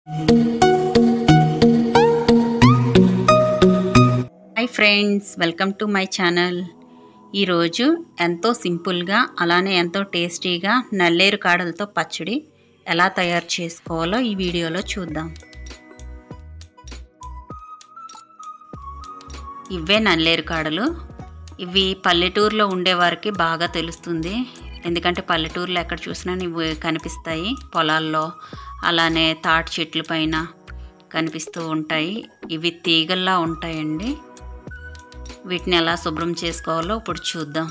hi friends welcome to my channel ఈరోజు ఎంతో సింపుల్గా అలానే ఎంతో టేస్టీగా నల్లేరు కాడలతో పచ్చడి ఎలా తయారు చేసుకోవాలో ఈ వీడియోలో చూద్దాం ఇవే నల్లేరు కాడలు ఇవి పల్లెటూరులో ఉండేవారికి బాగా తెలుస్తుంది ఎందుకంటే పల్లెటూరులో ఎక్కడ చూసినా ఇవి కనిపిస్తాయి పొలాల్లో అలానే తాటి చెట్ల పైన కనిపిస్తూ ఉంటాయి ఇవి తీగల్లా ఉంటాయండి వీటిని ఎలా శుభ్రం చేసుకోవాలో ఇప్పుడు చూద్దాం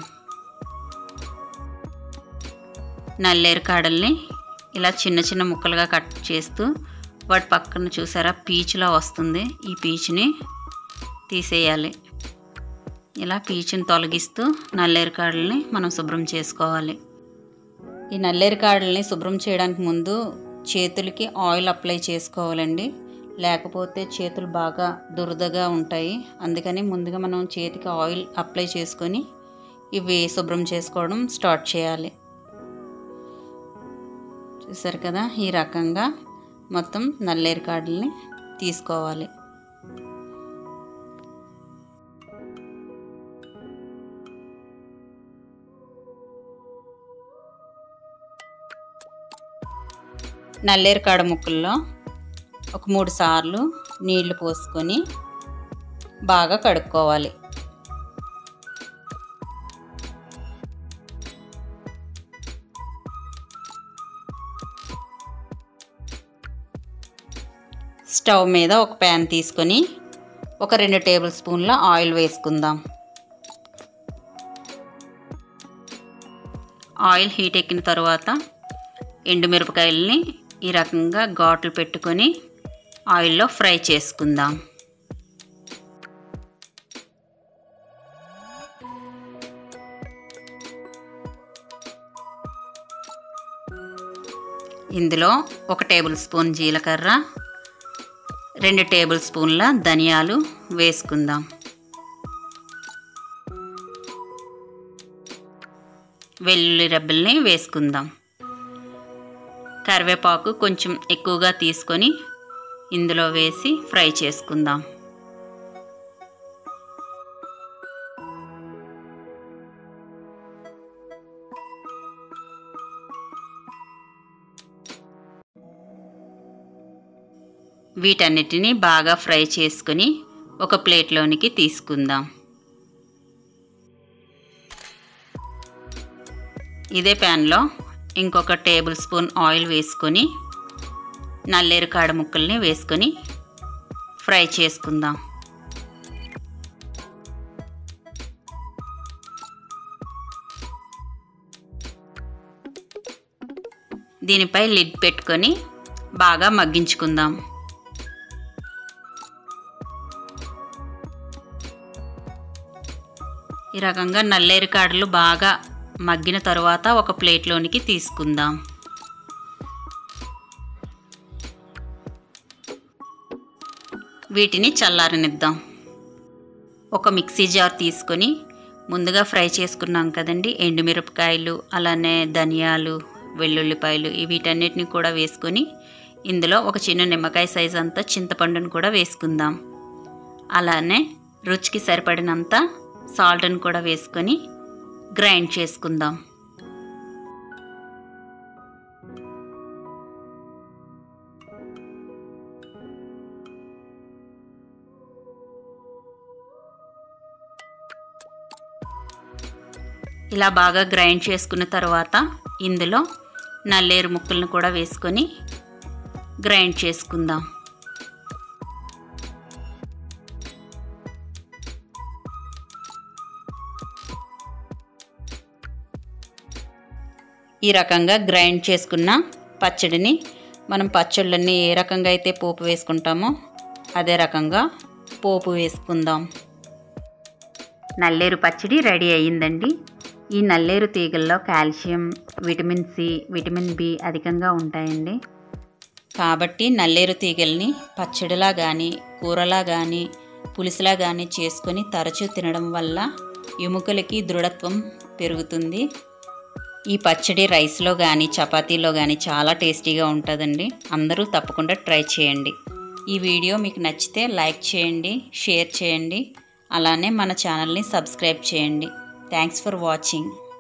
నల్లేరు కాడల్ని ఇలా చిన్న చిన్న ముక్కలుగా కట్ చేస్తూ వాటి పక్కన చూసారా పీచులా వస్తుంది ఈ పీచుని తీసేయాలి ఇలా పీచుని తొలగిస్తూ నల్లేరు కాడల్ని మనం శుభ్రం చేసుకోవాలి ఈ నల్లేరు కాడల్ని శుభ్రం చేయడానికి ముందు చేతులకి ఆయిల్ అప్లై చేసుకోవాలండి లేకపోతే చేతులు బాగా దురదగా ఉంటాయి అందుకని ముందుగా మనం చేతికి ఆయిల్ అప్లై చేసుకొని ఇవి శుభ్రం చేసుకోవడం స్టార్ట్ చేయాలి చూసారు కదా ఈ రకంగా మొత్తం నల్లేరు కాడల్ని తీసుకోవాలి నల్లేరు కాడ ముక్కల్లో ఒక మూడు సార్లు నీళ్లు పోసుకొని బాగా కడుక్కోవాలి స్టవ్ మీద ఒక ప్యాన్ తీసుకొని ఒక రెండు టేబుల్ స్పూన్ల ఆయిల్ వేసుకుందాం ఆయిల్ హీట్ ఎక్కిన తర్వాత ఎండుమిరపకాయలని ఈ రకంగా ఘాట్లు పెట్టుకొని ఆయిల్లో ఫ్రై చేసుకుందాం ఇందులో ఒక టేబుల్ స్పూన్ జీలకర్ర రెండు టేబుల్ స్పూన్ల ధనియాలు వేసుకుందాం వెల్లుల్లి రెబ్బల్ని వేసుకుందాం కరివేపాకు కొంచెం ఎక్కువగా తీసుకొని ఇందులో వేసి ఫ్రై చేసుకుందాం వీటన్నిటిని బాగా ఫ్రై చేసుకుని ఒక ప్లేట్లోనికి తీసుకుందాం ఇదే ప్యాన్లో ఇంకొక టేబుల్ స్పూన్ ఆయిల్ వేసుకొని నల్లేరు కాడ ముక్కల్ని వేసుకొని ఫ్రై చేసుకుందాం దీనిపై లిడ్ పెట్టుకొని బాగా మగ్గించుకుందాం ఈ రకంగా నల్లేరు కాడలు బాగా మగ్గిన తరువాత ఒక ప్లేట్లోనికి తీసుకుందాం వీటిని చల్లారనిద్దాం ఒక మిక్సీ జార్ తీసుకొని ముందుగా ఫ్రై చేసుకున్నాం కదండి ఎండుమిరపకాయలు అలానే ధనియాలు వెల్లుల్లిపాయలు వీటన్నిటిని కూడా వేసుకొని ఇందులో ఒక చిన్న నిమ్మకాయ సైజ్ అంతా చింతపండును కూడా వేసుకుందాం అలానే రుచికి సరిపడినంత సాల్ట్ని కూడా వేసుకొని గ్రైండ్ చేసుకుందాం ఇలా బాగా గ్రైండ్ చేసుకున్న తర్వాత ఇందులో నల్లేరు ముక్కలను కూడా వేసుకొని గ్రైండ్ చేసుకుందాం ఈ రకంగా గ్రైండ్ చేసుకున్న పచ్చడిని మనం పచ్చళ్ళన్నీ ఏ రకంగా అయితే పోపు వేసుకుంటామో అదే రకంగా పోపు వేసుకుందాం నల్లేరు పచ్చడి రెడీ అయ్యిందండి ఈ నల్లేరు తీగల్లో calcium vitamin C vitamin B అధికంగా ఉంటాయండి కాబట్టి నల్లేరు తీగల్ని పచ్చడిలా కానీ కూరలా కానీ పులుసులా కానీ చేసుకొని తరచూ తినడం వల్ల ఎముకలకి దృఢత్వం పెరుగుతుంది ఈ పచ్చడి రైస్లో కానీ చపాతీలో కానీ చాలా టేస్టీగా ఉంటుందండి అందరూ తప్పకుండా ట్రై చేయండి ఈ వీడియో మీకు నచ్చితే లైక్ చేయండి షేర్ చేయండి అలానే మన ఛానల్ని సబ్స్క్రైబ్ చేయండి థ్యాంక్స్ ఫర్ వాచింగ్